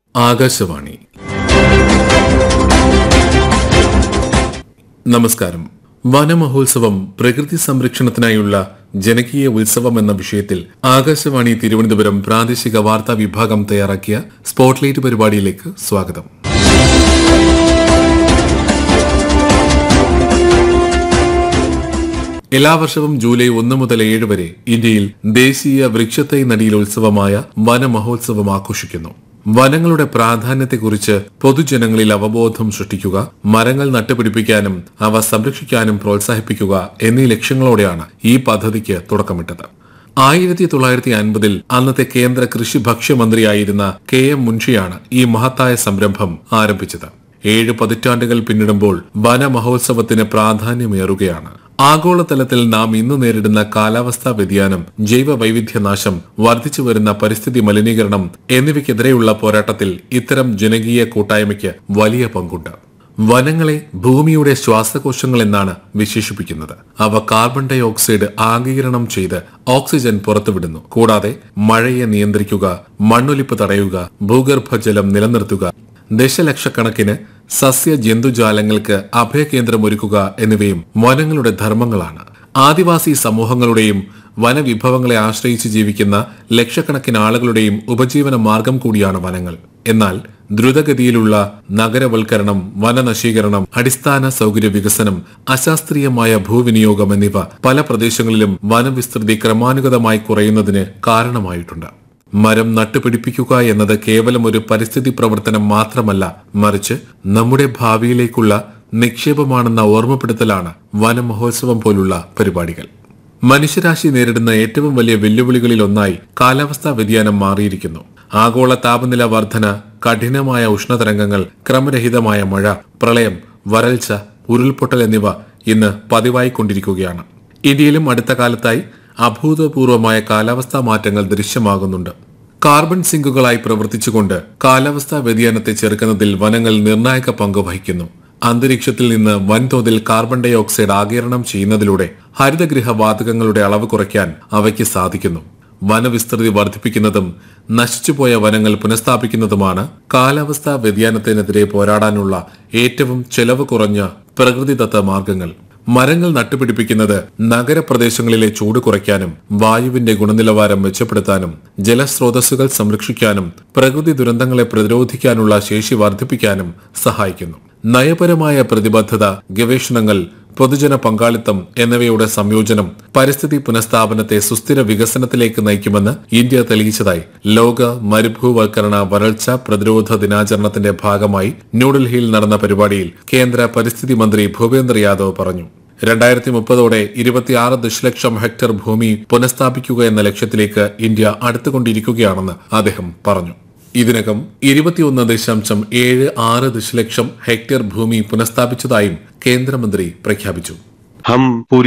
ആകാശവാണി നമസ്കാരം വനമഹോത്സവം പ്രകൃതി സംരക്ഷണത്തിനായുള്ള ജനകീയ ഉത്സവം എന്ന വിഷയത്തിൽ ആകാശവാണി തിരുവനന്തപുരം പ്രാദേശിക വാർത്താ വിഭാഗം തയ്യാറാക്കിയ സ്പോട്ട്ലൈറ്റ് പരിപാടിയിലേക്ക് സ്വാഗതം എല്ലാ വർഷവും ജൂലൈ ഒന്ന് മുതൽ ഏഴ് വരെ ഇന്ത്യയിൽ ദേശീയ വൃക്ഷത്തൈ നടീലോത്സവമായ വനമഹോത്സവം ആഘോഷിക്കുന്നു വനങ്ങളുടെ പ്രാധാന്യത്തെക്കുറിച്ച് പൊതുജനങ്ങളിൽ അവബോധം സൃഷ്ടിക്കുക മരങ്ങൾ നട്ടുപിടിപ്പിക്കാനും അവ സംരക്ഷിക്കാനും പ്രോത്സാഹിപ്പിക്കുക എന്നീ ലക്ഷ്യങ്ങളോടെയാണ് ഈ പദ്ധതിക്ക് തുടക്കമിട്ടത് ആയിരത്തി തൊള്ളായിരത്തി അൻപതിൽ അന്നത്തെ കേന്ദ്ര കൃഷി ഭക്ഷ്യമന്ത്രിയായിരുന്ന കെ എം മുൻഷിയാണ് ഈ മഹത്തായ സംരംഭം ആരംഭിച്ചത് ഏഴ് പതിറ്റാണ്ടുകൾ പിന്നിടുമ്പോൾ വനമഹോത്സവത്തിന് പ്രാധാന്യമേറുകയാണ് ആഗോളതലത്തിൽ നാം ഇന്ന് നേരിടുന്ന കാലാവസ്ഥാ വ്യതിയാനം ജൈവ വൈവിധ്യനാശം വർദ്ധിച്ചു വരുന്ന പരിസ്ഥിതി മലിനീകരണം എന്നിവയ്ക്കെതിരെയുള്ള പോരാട്ടത്തിൽ ഇത്തരം ജനകീയ കൂട്ടായ്മയ്ക്ക് വലിയ പങ്കുണ്ട് വനങ്ങളെ ഭൂമിയുടെ ശ്വാസകോശങ്ങൾ എന്നാണ് വിശേഷിപ്പിക്കുന്നത് അവ കാർബൺ ഡൈ ഓക്സൈഡ് ആഗീരണം ചെയ്ത് ഓക്സിജൻ പുറത്തുവിടുന്നു കൂടാതെ മഴയെ നിയന്ത്രിക്കുക മണ്ണൊലിപ്പ് തടയുക ഭൂഗർഭജലം നിലനിർത്തുക ദശലക്ഷക്കണക്കിന് സസ്യ ജന്തുജാലങ്ങൾക്ക് അഭയകേന്ദ്രമൊരുക്കുക എന്നിവയും വനങ്ങളുടെ ധർമ്മങ്ങളാണ് ആദിവാസി സമൂഹങ്ങളുടെയും വനവിഭവങ്ങളെ ആശ്രയിച്ച് ജീവിക്കുന്ന ലക്ഷക്കണക്കിന് ആളുകളുടെയും ഉപജീവന മാർഗം കൂടിയാണ് വനങ്ങൾ എന്നാൽ ദ്രുതഗതിയിലുള്ള നഗരവൽക്കരണം വനനശീകരണം അടിസ്ഥാന സൗകര്യ വികസനം അശാസ്ത്രീയമായ ഭൂവിനിയോഗം എന്നിവ പല പ്രദേശങ്ങളിലും വനവിസ്തൃതി ക്രമാനുഗതമായി കുറയുന്നതിന് കാരണമായിട്ടുണ്ട് മരം നട്ടുപിടിപ്പിക്കുക എന്നത് കേവലം ഒരു പരിസ്ഥിതി പ്രവർത്തനം മാത്രമല്ല മറിച്ച് നമ്മുടെ ഭാവിയിലേക്കുള്ള നിക്ഷേപമാണെന്ന ഓർമ്മപ്പെടുത്തലാണ് വനമഹോത്സവം പോലുള്ള പരിപാടികൾ മനുഷ്യരാശി നേരിടുന്ന ഏറ്റവും വലിയ വെല്ലുവിളികളിൽ ഒന്നായി കാലാവസ്ഥാ വ്യതിയാനം മാറിയിരിക്കുന്നു ആഗോള താപനില വർധന കഠിനമായ ഉഷ്ണതരംഗങ്ങൾ ക്രമരഹിതമായ മഴ പ്രളയം വരൾച്ച ഉരുൾപൊട്ടൽ എന്നിവ ഇന്ന് പതിവായിക്കൊണ്ടിരിക്കുകയാണ് ഇന്ത്യയിലും അടുത്ത കാലത്തായി അഭൂതപൂർവമായ കാലാവസ്ഥാ മാറ്റങ്ങൾ ദൃശ്യമാകുന്നുണ്ട് കാർബൺ സിങ്കുകളായി പ്രവർത്തിച്ചുകൊണ്ട് കാലാവസ്ഥാ വ്യതിയാനത്തെ ചെറുക്കുന്നതിൽ വനങ്ങൾ നിർണായക പങ്ക് വഹിക്കുന്നു അന്തരീക്ഷത്തിൽ നിന്ന് വൻതോതിൽ കാർബൺ ഡൈ ഓക്സൈഡ് ആകിരണം ചെയ്യുന്നതിലൂടെ ഹരിതഗൃഹ വാതകങ്ങളുടെ അളവ് കുറയ്ക്കാൻ അവയ്ക്ക് സാധിക്കുന്നു വനവിസ്തൃതി വർദ്ധിപ്പിക്കുന്നതും നശിച്ചുപോയ വനങ്ങൾ പുനഃസ്ഥാപിക്കുന്നതുമാണ് കാലാവസ്ഥാ വ്യതിയാനത്തിനെതിരെ പോരാടാനുള്ള ഏറ്റവും ചെലവ് കുറഞ്ഞ പ്രകൃതിദത്ത മാർഗങ്ങൾ മരങ്ങൾ നട്ടുപിടിപ്പിക്കുന്നത് നഗരപ്രദേശങ്ങളിലെ ചൂട് കുറയ്ക്കാനും വായുവിന്റെ ഗുണനിലവാരം മെച്ചപ്പെടുത്താനും ജലസ്രോതസ്സുകൾ സംരക്ഷിക്കാനും പ്രകൃതി ദുരന്തങ്ങളെ പ്രതിരോധിക്കാനുള്ള ശേഷി വർദ്ധിപ്പിക്കാനും സഹായിക്കുന്നു നയപരമായ പ്രതിബദ്ധത ഗവേഷണങ്ങൾ പൊതുജന പങ്കാളിത്തം എന്നിവയുടെ സംയോജനം പരിസ്ഥിതി പുനഃസ്ഥാപനത്തെ സുസ്ഥിര വികസനത്തിലേക്ക് നയിക്കുമെന്ന് ഇന്ത്യ തെളിയിച്ചതായി ലോക മരുഭൂവൽക്കരണ വരൾച്ച പ്രതിരോധ ദിനാചരണത്തിന്റെ ഭാഗമായി ന്യൂഡൽഹിയിൽ നടന്ന പരിപാടിയിൽ കേന്ദ്ര പരിസ്ഥിതി മന്ത്രി ഭൂപേന്ദ്ര യാദവ് പറഞ്ഞു രണ്ടായിരത്തി മുപ്പതോടെ ഇരുപത്തിയാറ് ദശലക്ഷം ഹെക്ടർ ഭൂമി പുനഃസ്ഥാപിക്കുക എന്ന ലക്ഷ്യത്തിലേക്ക് ഇന്ത്യ അടുത്തുകൊണ്ടിരിക്കുകയാണെന്ന് അദ്ദേഹം പറഞ്ഞു ഇതിനകം ഇരുപത്തിയൊന്ന് ദശാംശം ഏഴ് ആറ് ദശലക്ഷം ഹെക്ടർ ഭൂമി പുനഃസ്ഥാപിച്ചതായും കേന്ദ്രമന്ത്രി പ്രഖ്യാപിച്ചു हम पूरी